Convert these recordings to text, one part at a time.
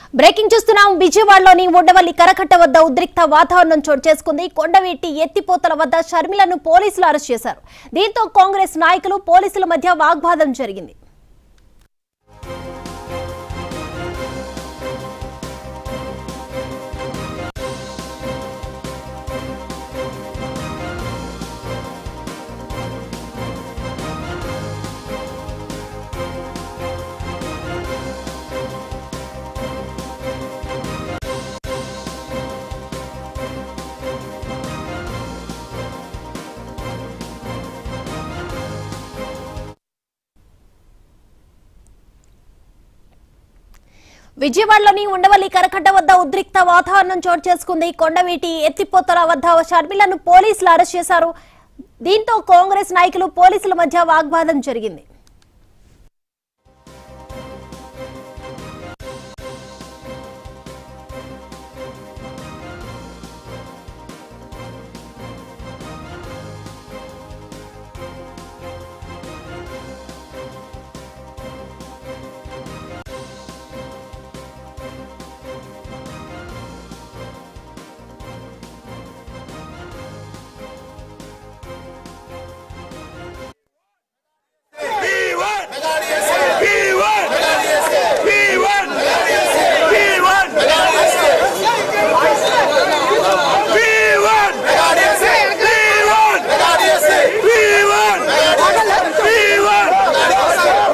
Breaking చూస్తున్నాం విజయవాడలోని ఉండవల్లి కరకట్ట వద్ద ఉద్రిక్త వాతావరణం చోటు చేసుకుంది కొండవీటి ఎత్తిపోతల వద్ద షర్మిలను పోలీసులు అరెస్ట్ చేశారు దీంతో కాంగ్రెస్ నాయకులు పోలీసుల మధ్య వాగ్వాదం జరిగింది విజయవాడలోని ఉండవల్లి కరకట్ట వద్ద ఉద్రిక్త వాతావరణం చోటు చేసుకుంది కొండవీటి ఎత్తిపోతల వద్ద షర్మిలను పోలీసులు అరెస్ట్ చేశారు దీంతో కాంగ్రెస్ నాయకులు పోలీసుల మధ్య వాగ్వాదం జరిగింది P1! P1! P1! P1! P1! P1! P1! P1!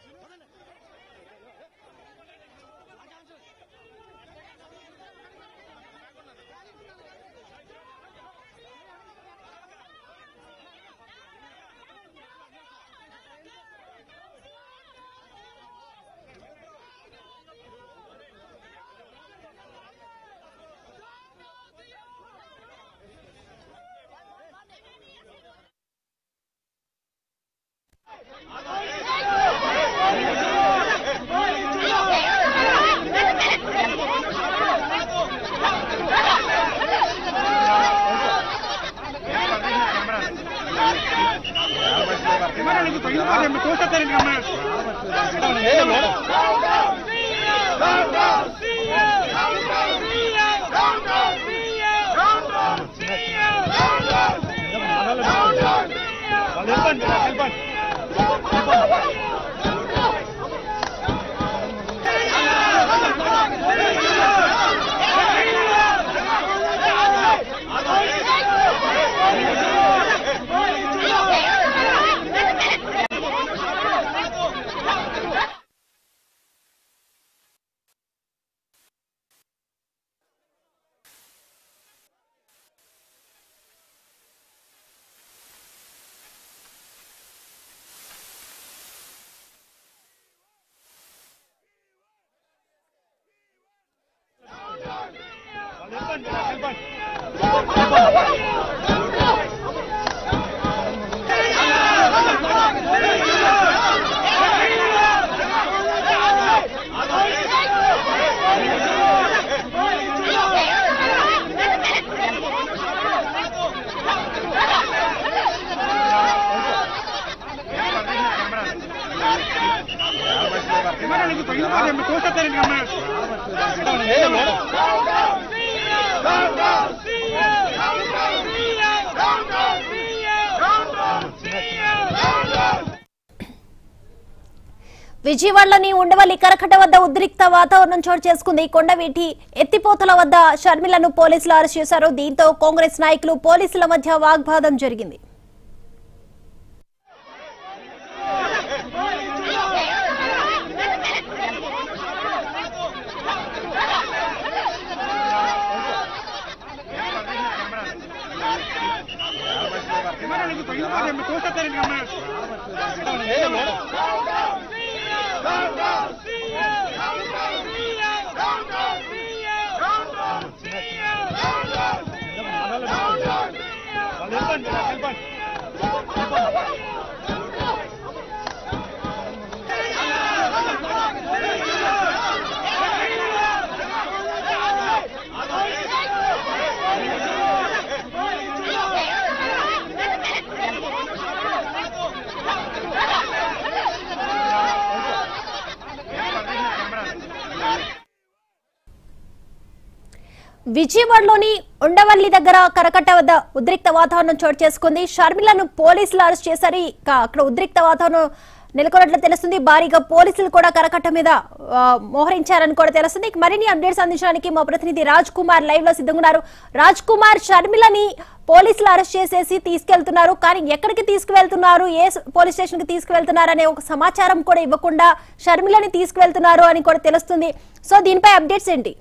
విజయవాడలోని ఉండవల్లి కరకట్ట వద్ద ఉద్రిక్త వాతావరణం చోటు చేసుకుంది కొండవీటి ఎత్తిపోతల వద్ద షర్మిలను పోలీసులు అరెస్ట్ చేశారు దీంతో కాంగ్రెస్ నాయకులు పోలీసుల మధ్య వాగ్వాదం జరిగింది P1! విజయవాడలోని ఉండవల్లి దగ్గర కరకట్ట వద్ద ఉద్రిక్త వాతావరణం చోటు చేసుకుంది షర్మిలను పోలీసులు అరెస్ట్ చేశారు ఇక అక్కడ ఉద్రిక్త వాతావరణం నెలకొన్నట్లు తెలుస్తుంది భారీగా పోలీసులు కూడా కరకట్ట మీద ఆ, మోహరించారని కూడా తెలుస్తుంది ఇక మరిన్ని అప్డేట్స్ అందించడానికి మా ప్రతినిధి రాజ్ కుమార్ లైవ్ లో సిద్ధంగా ఉన్నారు రాజ్ కుమార్ షర్మిలని పోలీసులు అరెస్ట్ చేసేసి తీసుకెళ్తున్నారు కానీ ఎక్కడికి తీసుకువెళ్తున్నారు ఏ స్- పోలీస్ స్టేషన్ కి తీసుకువెళ్తున్నారు అనే ఒక సమాచారం కూడా ఇవ్వకుండా షర్మిలని తీసుకువెళ్తున్నారు అని కూడా తెలుస్తుంది సో దీనిపై అప్డేట్స్ ఏంటి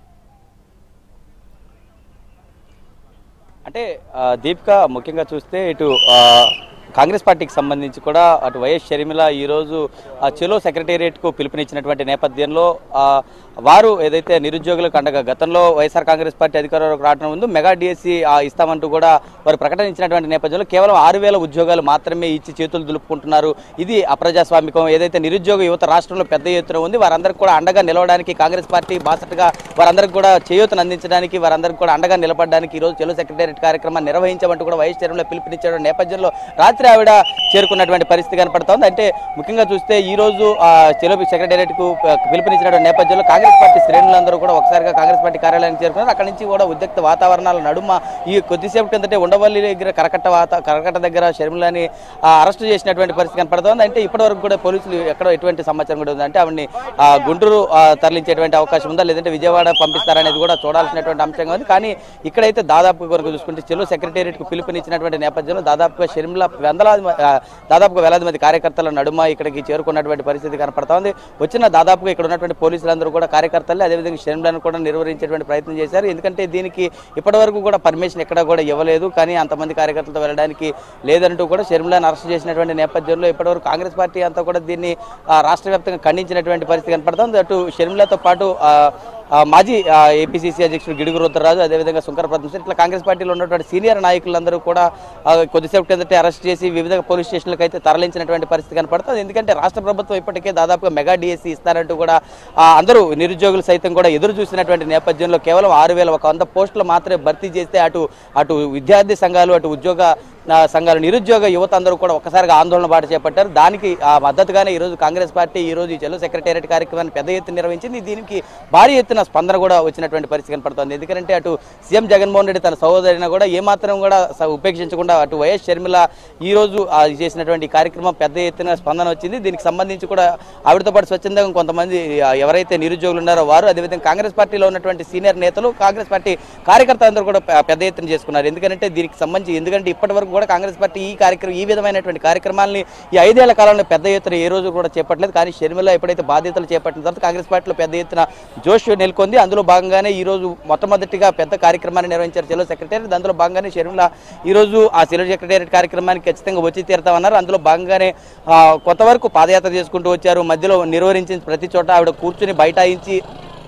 అంటే ఆ, దీపిక ముఖ్యంగా చూస్తే ఇటు ఆ, కాంగ్రెస్ పార్టీకి సంబంధించి కూడా అటు వైఎస్ షర్మిల ఈరోజు ఆ చెలో సెక్రటేరియట్కు పిలుపునిచ్చినటువంటి నేపథ్యంలో ఆ, వారు ఏదైతే నిరుద్యోగులకు అండగా గతంలో వైఎస్ఆర్ కాంగ్రెస్ పార్టీ అధికారంలోకి రావడం ముందు మెగా డిఎస్సి ఇస్తామంటూ కూడా వారు ప్రకటించినటువంటి నేపథ్యంలో కేవలం ఆరు వేల ఉద్యోగాలు మాత్రమే ఇచ్చి చేతులు దులుపుకుంటున్నారు ఇది అప్రజాస్వామికం ఏదైతే నిరుద్యోగ యువత రాష్ట్రంలో పెద్ద ఎత్తున ఉంది వారందరికీ కూడా అండగా నిలవడానికి కాంగ్రెస్ పార్టీ బాసటగా వారందరికీ కూడా చేయూతను అందించడానికి వారందరికీ కూడా అండగా నిలబడడానికి ఈ రోజు చెలో సెక్రటేరియట్ కార్యక్రమాన్ని నిర్వహించామంటూ కూడా వైఎస్ చర్యలో పిలుపునిచ్చిన నేపథ్యంలో రాత్రి ఆవిడ చేరుకున్నటువంటి పరిస్థితి కనపడుతోంది అంటే ముఖ్యంగా చూస్తే ఈ రోజు ఆ చెలో సెక్రటేరియట్ కు పిలుపునిచ్చినటువంటి నేపథ్యంలో కాంగ్రెస్ పార్టీ శ్రేణులందరూ కూడా ఒకసారిగా కాంగ్రెస్ పార్టీ కార్యాలయానికి చేరుకున్నారు అక్కడి నుంచి కూడా ఉద్రిక్త వాతావరణాల నడుమ ఈ కొద్దిసేపు కిందటే ఉండవల్లి దగ్గర కరకట్ట వాత కరకట్ట దగ్గర షర్మిలని ఆ, అరెస్ట్ చేసినటువంటి పరిస్థితి కనపడుతోంది అంటే ఇప్పటివరకు కూడా పోలీసులు ఎక్కడో ఎటువంటి సమాచారం కూడా ఉంది అంటే ఆవిడని ఆ, గుంటూరు ఆ, తరలించేటువంటి అవకాశం ఉందా లేదంటే విజయవాడ పంపిస్తారనేది కూడా చూడాల్సినటువంటి అంశంగా ఉంది కానీ ఇక్కడైతే దాదాపు వరకు చూసుకుంటే చెల్లు సెక్రటేరియట్ కు పిలుపునిచ్చినటువంటి నేపథ్యంలో దాదాపుగా షర్మిల వందలాది మ- ఆ, దాదాపుగా వేలాది మంది కార్యకర్తల నడుమ ఇక్కడికి చేరుకున్నటువంటి పరిస్థితి కనపడుతోంది వచ్చిన దాదాపుగా ఇక్కడ ఉన్నటువంటి పోలీసులందరూ కూడా కార్యకర్తలు అదేవిధంగా షర్మిలను కూడా నిర్వహించేటువంటి ప్రయత్నం చేశారు ఎందుకంటే దీనికి ఇప్పటివరకు కూడా పర్మిషన్ ఎక్కడ కూడా ఇవ్వలేదు కానీ అంతమంది కార్యకర్తలతో వెళ్ళడానికి లేదంటూ కూడా షర్మిలను అరెస్ట్ చేసినటువంటి నేపథ్యంలో ఇప్పటివరకు కాంగ్రెస్ పార్టీ అంతా కూడా దీన్ని ఆ, రాష్ట్ర వ్యాప్తంగా ఖండించినటువంటి పరిస్థితి కనపడుతోంది అటు షర్మిలతో పాటు ఆ, ఆ, మాజీ ఏపీసీసీ అధ్యక్షుడు గిడుగు రుద్రరాజు అదేవిధంగా శంకర పద్మశ్రీ ఇట్లా కాంగ్రెస్ పార్టీలో ఉన్నటువంటి సీనియర్ నాయకులందరూ కూడా ఆ, కొద్దిసేపు కిందటే అరెస్ట్ చేసి వివిధ పోలీస్ స్టేషన్లకు అయితే తరలించినటువంటి పరిస్థితి కనపడుతుంది ఎందుకంటే రాష్ట్ర ప్రభుత్వం ఇప్పటికే దాదాపుగా మెగా డిఎస్సీ ఇస్తారంటూ కూడా ఆ, అందరూ నిరుద్యోగులు సైతం కూడా ఎదురు చూసినటువంటి నేపథ్యంలో కేవలం ఆరు వేల ఒక వంద పోస్టులు మాత్రమే భర్తీ చేస్తే అటు అటు విద్యార్థి సంఘాలు అటు ఉద్యోగ ఆ, సంఘాలు నిరుద్యోగ యువత అందరూ కూడా ఒక్కసారిగా ఆందోళన బాట చేపట్టారు దానికి ఆ మద్దతుగానే ఈరోజు కాంగ్రెస్ పార్టీ ఈ రోజు ఈ చెల్లు సెక్రటేరియట్ కార్యక్రమాన్ని పెద్ద ఎత్తున నిర్వహించింది దీనికి భారీ ఎత్తున స్పందన కూడా వచ్చినటువంటి పరిస్థితి కనపడుతోంది ఎందుకంటే అటు సీఎం జగన్మోహన్ రెడ్డి తన సహోదరిని కూడా ఏమాత్రం కూడా స- ఉపేక్షించకుండా అటు వైఎస్ షర్మిల ఈ రోజు ఆ, చేసినటువంటి ఈ కార్యక్రమం పెద్ద ఎత్తున స్పందన వచ్చింది దీనికి సంబంధించి కూడా ఆవిడతో పాటు స్వచ్ఛందంగా కొంతమంది ఆ, ఎవరైతే నిరుద్యోగులు ఉన్నారో వారు అదేవిధంగా కాంగ్రెస్ పార్టీలో ఉన్నటువంటి సీనియర్ నేతలు కాంగ్రెస్ పార్టీ కార్యకర్తలందరూ కూడా పె- పెద్ద ఎత్తున చేసుకున్నారు ఎందుకంటే దీనికి సంబంధించి ఎందుకంటే ఇప్పటి వరకు కూడా కాంగ్రెస్ పార్టీ ఈ కార్యక్రమం ఈ విధమైనటువంటి కార్యక్రమాలని ఈ ఐదేళ్ల కాలంలో పెద్ద ఎత్తున ఏ రోజు కూడా చేపట్టలేదు కానీ షర్మిల ఎప్పుడైతే బాధ్యతలు చేపట్టిన తర్వాత కాంగ్రెస్ పార్టీలో పెద్ద ఎత్తున జోష్ నెలకొంది అందులో భాగంగానే ఈ రోజు మొట్టమొదటిగా పెద్ద కార్యక్రమాన్ని నిర్వహించారు చెలో సెక్రటరీ అందులో భాగంగానే షర్మిల ఈ రోజు ఆ సెలో సెక్రటేరియట్ కార్యక్రమానికి ఖచ్చితంగా వచ్చి తీరుతామన్నారు అందులో భాగంగానే ఆ, కొంతవరకు పాదయాత్ర చేసుకుంటూ వచ్చారు మధ్యలో నిర్వహించిన ప్రతి చోట ఆవిడ కూర్చుని బైఠాయించి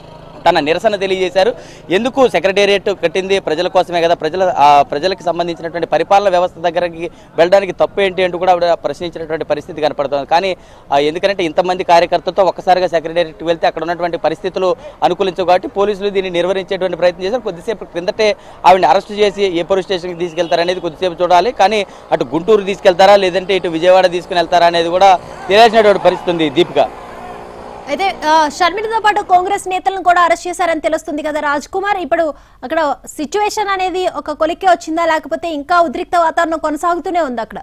తన నిరసన తెలియజేశారు ఎందుకు సెక్రటేరియట్ కట్టింది ప్రజల కోసమే కదా ప్రజల ఆ ప్రజలకు సంబంధించినటువంటి పరిపాలన వ్యవస్థ దగ్గరికి వెళ్ళడానికి తప్పు ఏంటి అంటూ కూడా ఆవిడ ప్రశ్నించినటువంటి పరిస్థితి కనపడుతుంది కానీ ఆ, ఎందుకంటే ఇంతమంది కార్యకర్తలతో ఒక్కసారిగా సెక్రటేరియట్కి వెళ్తే అక్కడ ఉన్నటువంటి పరిస్థితులు అనుకూలించవు కాబట్టి పోలీసులు దీన్ని నిర్వహించేటువంటి ప్రయత్నం చేశారు కొద్దిసేపు క్రిందటే ఆవిడని అరెస్ట్ చేసి ఏ పోలీస్ స్టేషన్కి తీసుకెళ్తారు అనేది కొద్దిసేపు చూడాలి కానీ అటు గుంటూరు తీసుకెళ్తారా లేదంటే ఇటు విజయవాడ తీసుకుని వెళ్తారా అనేది కూడా తెలియాల్సినటువంటి పరిస్థితి ఉంది దీపిక అయితే ఆ, షర్మిలతో పాటు కాంగ్రెస్ నేతలను కూడా అరెస్ట్ చేశారని తెలుస్తుంది కదా రాజ్ కుమార్ ఇప్పుడు అక్కడ సిచ్యువేషన్ అనేది ఒక కొలిక్కి వచ్చిందా లేకపోతే ఇంకా ఉద్రిక్త వాతావరణం కొనసాగుతూనే ఉంది అక్కడ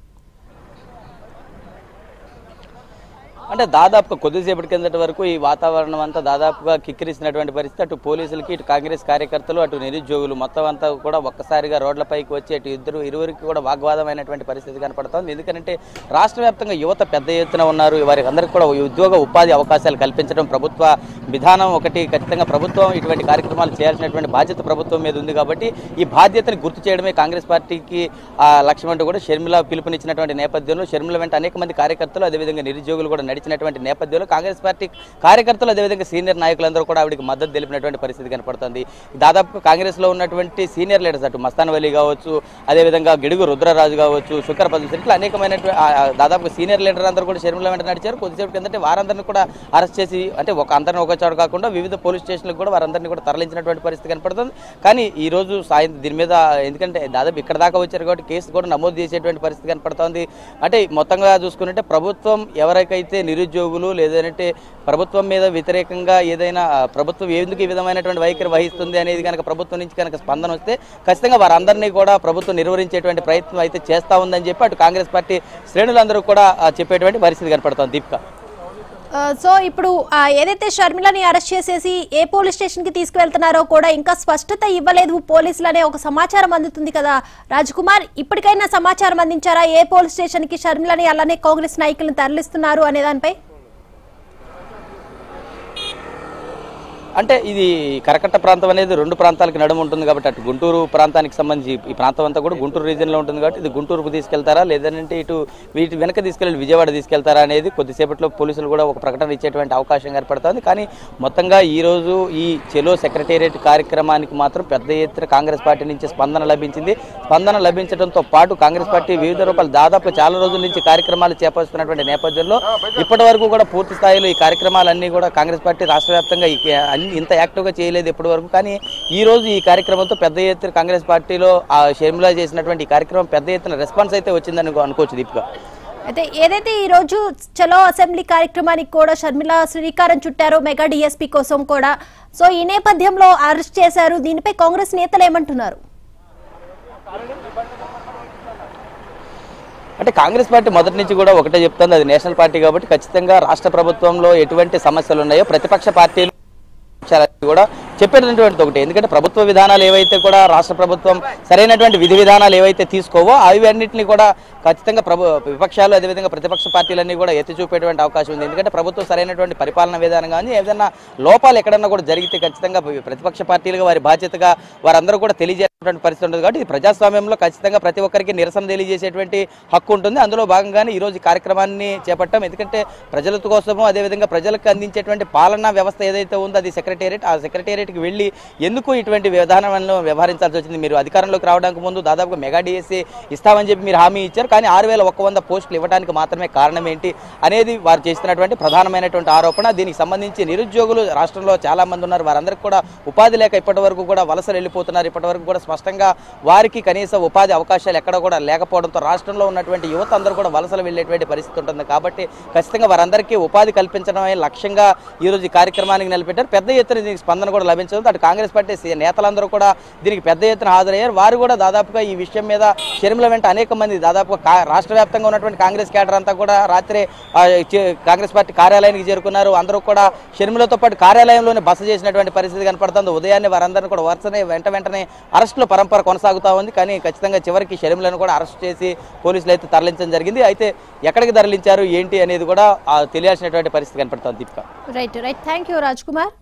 అంటే దాదాపుగా కొద్దిసేపటి కిందటి వరకు ఈ వాతావరణం అంతా దాదాపుగా కిక్కిరిసినటువంటి పరిస్థితి అటు పోలీసులకి ఇటు కాంగ్రెస్ కార్యకర్తలు అటు నిరుద్యోగులు మొత్తం అంతా కూడా ఒక్కసారిగా రోడ్లపైకి వచ్చి అటు ఇద్దరు ఇరువురికి కూడా వాగ్వాదమైనటువంటి పరిస్థితి కనపడుతోంది ఎందుకంటే రాష్ట్ర వ్యాప్తంగా యువత పెద్ద ఎత్తున ఉన్నారు వారికి అందరికీ కూడా ఉద్యోగ ఉపాధి అవకాశాలు కల్పించడం ప్రభుత్వ విధానం ఒకటి ఖచ్చితంగా ప్రభుత్వం ఇటువంటి కార్యక్రమాలు చేయాల్సినటువంటి బాధ్యత ప్రభుత్వం మీద ఉంది కాబట్టి ఈ బాధ్యతని గుర్తు చేయడమే కాంగ్రెస్ పార్టీకి ఆ లక్ష్యం అంటూ కూడా షర్మిల పిలుపునిచ్చినటువంటి నేపథ్యంలో షర్మిల వెంట అనేక మంది కార్యకర్తలు అదేవిధంగా నిరుద్యోగులు కూడా నడిచినటువంటి నేపథ్యంలో కాంగ్రెస్ పార్టీ కార్యకర్తలు అదేవిధంగా సీనియర్ నాయకులందరూ కూడా ఆవిడకి మద్దతు తెలిపినటువంటి పరిస్థితి కనపడుతుంది దాదాపు కాంగ్రెస్ లో ఉన్నటువంటి సీనియర్ లీడర్స్ అటు మస్తాన్ వలీ కావచ్చు అదేవిధంగా గిడుగు రుద్రరాజు కావచ్చు శుకర్ పద్మశ్రీ ఇట్లా అనేకమైనటువంటి ఆ, ఆ, దాదాపు సీనియర్ లీడర్ అందరూ కూడా షర్మిల వెంట నడిచారు కొద్దిసేపు కిందటే వారందరినీ కూడా అరెస్ట్ చేసి అంటే ఒక అందరిని ఒక చోట కాకుండా వివిధ పోలీస్ స్టేషన్లకు కూడా వారందరినీ కూడా తరలించినటువంటి పరిస్థితి కనపడుతుంది కానీ ఈ రోజు సాయంత్రం దీని మీద ఎందుకంటే దాదాపు ఇక్కడ దాకా వచ్చారు కాబట్టి కేసు కూడా నమోదు చేసేటువంటి పరిస్థితి కనపడుతోంది అంటే మొత్తంగా చూసుకుంటే ప్రభుత్వం ఎవరికైతే నిరుద్యోగులు లేదంటే ప్రభుత్వం మీద వ్యతిరేకంగా ఏదైనా ఆ, ప్రభుత్వం ఎందుకు ఈ విధమైనటువంటి వైఖరి వహిస్తుంది అనేది కనుక ప్రభుత్వం నుంచి కనుక స్పందన వస్తే ఖచ్చితంగా వారందరినీ కూడా ప్రభుత్వం నిర్వహించేటువంటి ప్రయత్నం అయితే చేస్తా ఉందని చెప్పి అటు కాంగ్రెస్ పార్టీ శ్రేణులందరూ కూడా ఆ, చెప్పేటువంటి పరిస్థితి కనపడుతోంది దీపిక ఆ, సో ఇప్పుడు ఆ, ఏదైతే షర్మిలని అరెస్ట్ చేసేసి ఏ పోలీస్ స్టేషన్ కి తీసుకువెళ్తున్నారో కూడా ఇంకా స్పష్టత ఇవ్వలేదు పోలీసులు అనే ఒక సమాచారం అందుతుంది కదా రాజ్ కుమార్ ఇప్పటికైనా సమాచారం అందించారా ఏ పోలీస్ స్టేషన్ కి షర్మిలని అలానే కాంగ్రెస్ నాయకులను తరలిస్తున్నారు అనే దానిపై అంటే ఇది కరకట్ట ప్రాంతం అనేది రెండు ప్రాంతాలకు నడుము ఉంటుంది కాబట్టి అటు గుంటూరు ప్రాంతానికి సంబంధించి ఈ ప్రాంతం అంతా కూడా గుంటూరు రీజియన్లో ఉంటుంది కాబట్టి ఇది గుంటూరుకు తీసుకెళ్తారా లేదంటే ఇటు వీటి వెనక తీసుకెళ్ళి విజయవాడ తీసుకెళ్తారా అనేది కొద్దిసేపట్లో పోలీసులు కూడా ఒక ప్రకటన ఇచ్చేటువంటి అవకాశం ఏర్పడుతుంది కానీ మొత్తంగా ఈ రోజు ఈ చెలో సెక్రటేరియట్ కార్యక్రమానికి మాత్రం పెద్ద ఎత్తున కాంగ్రెస్ పార్టీ నుంచి స్పందన లభించింది స్పందన లభించడంతో పాటు కాంగ్రెస్ పార్టీ వివిధ రూపాయలు దాదాపు చాలా రోజుల నుంచి కార్యక్రమాలు చేపడుతున్నటువంటి నేపథ్యంలో ఇప్పటి వరకు కూడా పూర్తి స్థాయిలో ఈ కార్యక్రమాలన్నీ కూడా కాంగ్రెస్ పార్టీ రాష్ట్ర వ్యాప్తంగా ఈ కే- అన్ని ఇంత యాక్టివ్గా చేయలేదు ఇప్పటి వరకు కానీ ఈ రోజు ఈ కార్యక్రమంతో పెద్ద ఎత్తున కాంగ్రెస్ పార్టీలో ఆ షర్మిలా చేసినటువంటి ఈ కార్యక్రమం పెద్ద ఎత్తున రెస్పాన్స్ అయితే వచ్చిందని అనుకోవచ్చు దీపిక అయితే ఏదైతే ఈ రోజు చలో అసెంబ్లీ కార్యక్రమానికి కూడా షర్మిల శ్రీకారం చుట్టారో మెగా డిఎస్పీ కోసం కూడా సో ఈ నేపథ్యంలో అరెస్ట్ చేశారు దీనిపై కాంగ్రెస్ నేతలు ఏమంటున్నారు అంటే కాంగ్రెస్ పార్టీ మొదటి నుంచి కూడా ఒకటే చెప్తుంది అది నేషనల్ పార్టీ కాబట్టి ఖచ్చితంగా రాష్ట్ర ప్రభుత్వంలో ఎటువంటి సమస్యలు ఉన్నాయో ప్రతిపక్ష పార్టీలు పక్షాలన్నీ కూడా చెప్పేటటువంటి ఒకటి ఎందుకంటే ప్రభుత్వ విధానాలు ఏవైతే కూడా రాష్ట్ర ప్రభుత్వం సరైనటువంటి విధి విధానాలు ఏవైతే తీసుకోవో అవి అన్నింటినీ కూడా ఖచ్చితంగా ప్రభు విపక్షాలు అదేవిధంగా ప్రతిపక్ష పార్టీలన్నీ కూడా ఎత్తి చూపేటువంటి అవకాశం ఉంది ఎందుకంటే ప్రభుత్వం సరైనటువంటి పరిపాలన విధానం కానీ ఏదైనా లోపాలు ఎక్కడన్నా కూడా జరిగితే ఖచ్చితంగా ప్రతిపక్ష పార్టీలుగా వారి బాధ్యతగా వారందరూ కూడా తెలియజేసేటువంటి పరిస్థితి ఉంటుంది కాబట్టి ఇది ప్రజాస్వామ్యంలో ఖచ్చితంగా ప్రతి ఒక్కరికి నిరసన తెలియజేసేటువంటి హక్కు ఉంటుంది అందులో భాగంగానే ఈ రోజు ఈ కార్యక్రమాన్ని చేపట్టాం ఎందుకంటే ప్రజల కోసము అదేవిధంగా ప్రజలకు అందించేటువంటి పాలనా వ్యవస్థ ఏదైతే ఉందో అది సెక్రటేరియట్ ఆ సెక్రటేరియట్కి వెళ్ళి ఎందుకు ఇటువంటి విధానాలను వ్యవహరించాల్సి వచ్చింది మీరు అధికారంలోకి రావడానికి ముందు దాదాపుగా మెగా డిఎస్సీ ఇస్తామని చెప్పి మీరు హామీ ఇచ్చారు కానీ ఆరు వేల ఒక్క వంద పోస్టులు ఇవ్వడానికి మాత్రమే కారణం ఏంటి అనేది వారు చేస్తున్నటువంటి ప్రధానమైనటువంటి ఆరోపణ దీనికి సంబంధించి నిరుద్యోగులు రాష్ట్రంలో చాలా మంది ఉన్నారు వారందరికీ కూడా ఉపాధి లేక ఇప్పటి వరకు కూడా వలసలు వెళ్ళిపోతున్నారు ఇప్పటి వరకు కూడా స్పష్టంగా వారికి కనీస ఉపాధి అవకాశాలు ఎక్కడ కూడా లేకపోవడంతో రాష్ట్రంలో ఉన్నటువంటి యువత అందరూ కూడా వలసలు వెళ్ళేటువంటి పరిస్థితి ఉంటుంది కాబట్టి ఖచ్చితంగా వారందరికీ ఉపాధి కల్పించడమే లక్ష్యంగా ఈ రోజు ఈ కార్యక్రమానికి నిలబెట్టారు పెద్ద ఎత్తున దీనికి స్పందన కూడా లభించడంతో అటు కాంగ్రెస్ పార్టీ సీ- నేతలందరూ కూడా దీనికి పెద్ద ఎత్తున హాజరయ్యారు వారు కూడా దాదాపుగా ఈ విషయం మీద షర్మిల వెంట అనేక మంది దాదాపుగా కా- రాష్ట్ర వ్యాప్తంగా ఉన్నటువంటి కాంగ్రెస్ కేడర్ అంతా కూడా రాత్రి ఆ, చే- కాంగ్రెస్ పార్టీ కార్యాలయానికి చేరుకున్నారు అందరూ కూడా షర్మిలతో పాటు కార్యాలయంలోనే బస చేసినటువంటి పరిస్థితి కనపడుతుంది ఉదయాన్నే వారందరినీ కూడా వరుసనే వెంట వెంటనే అరెస్టుల పరంపర కొనసాగుతా ఉంది కానీ ఖచ్చితంగా చివరికి షర్మిలను కూడా అరెస్ట్ చేసి పోలీసులు అయితే తరలించడం జరిగింది అయితే ఎక్కడికి తరలించారు ఏంటి అనేది కూడా ఆ, తెలియాల్సినటువంటి పరిస్థితి కనపడుతుంది Deepika right right thank you Raj Kumar